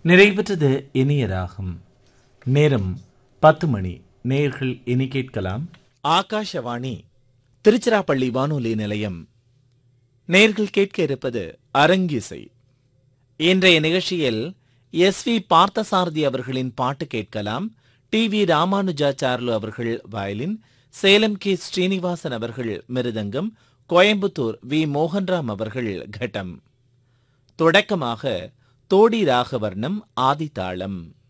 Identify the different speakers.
Speaker 1: நிறைவுற்றது இனிய ராகம் நேரம் பத்து மணி நேர்கள் இனி கேட்கலாம்
Speaker 2: ஆகாஷவாணி திருச்சிராப்பள்ளி வானொலி நிலையம் நேர்கள் கேட்க இருப்பது அரங்கிசை இன்றைய நிகழ்ச்சியில் எஸ் வி பார்த்தசாரதி அவர்களின் பாட்டு கேட்கலாம் டி வி ராமானுஜாச்சார்லு அவர்கள் வயலின் சேலம் கே ஸ்ரீனிவாசன் அவர்கள் மிருதங்கம் கோயம்புத்தூர் வி மோகன்ராம் அவர்கள் கட்டம் தொடக்கமாக தோடி ராகவர்ணம் ஆதிதாளம்